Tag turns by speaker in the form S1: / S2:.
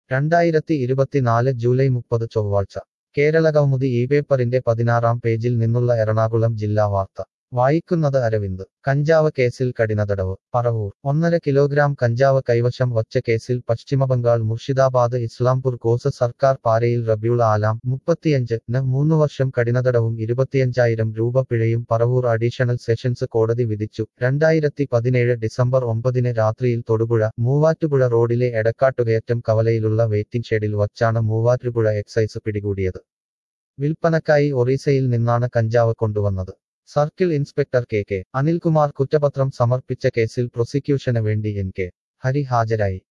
S1: രണ്ടായിരത്തി ഇരുപത്തിനാല് ജൂലൈ മുപ്പത് ചൊവ്വാഴ്ച കേരളകൗമുദി ഈ പേപ്പറിന്റെ പതിനാറാം പേജിൽ നിന്നുള്ള എറണാകുളം ജില്ലാ വാർത്ത വായിക്കുന്നത് അരവിന്ദ് കഞ്ചാവ് കേസിൽ കഠിനതടവ് പറവൂർ ഒന്നര കിലോഗ്രാം കഞ്ചാവ് കൈവശം വച്ച കേസിൽ പശ്ചിമബംഗാൾ മുർഷിദാബാദ് ഇസ്ലാംപൂർ കോസ് സർക്കാർ പാരയിൽ റബ്യുൾ ആലാം മുപ്പത്തിയഞ്ച് ന് മൂന്ന് വർഷം കഠിനതടവും ഇരുപത്തിയഞ്ചായിരം രൂപ പിഴയും പറവൂർ അഡീഷണൽ സെഷൻസ് കോടതി വിധിച്ചു രണ്ടായിരത്തി പതിനേഴ് ഡിസംബർ ഒമ്പതിന് രാത്രിയിൽ തൊടുപുഴ മൂവാറ്റുപുഴ റോഡിലെ എടക്കാട്ടുകയറ്റം കവലയിലുള്ള വെയിറ്റിംഗ് ഷെഡിൽ വച്ചാണ് മൂവാറ്റുപുഴ എക്സൈസ് പിടികൂടിയത് വിൽപ്പനക്കായി ഒറീസയിൽ നിന്നാണ് കഞ്ചാവ് കൊണ്ടുവന്നത് circle inspector K K Anilkumar കുറ്റപത്രം സമർപ്പിച്ച കേസിൽ പ്രോസിക്യൂഷന് വേണ്ടി എൻ കെ ഹരി ഹാജരായി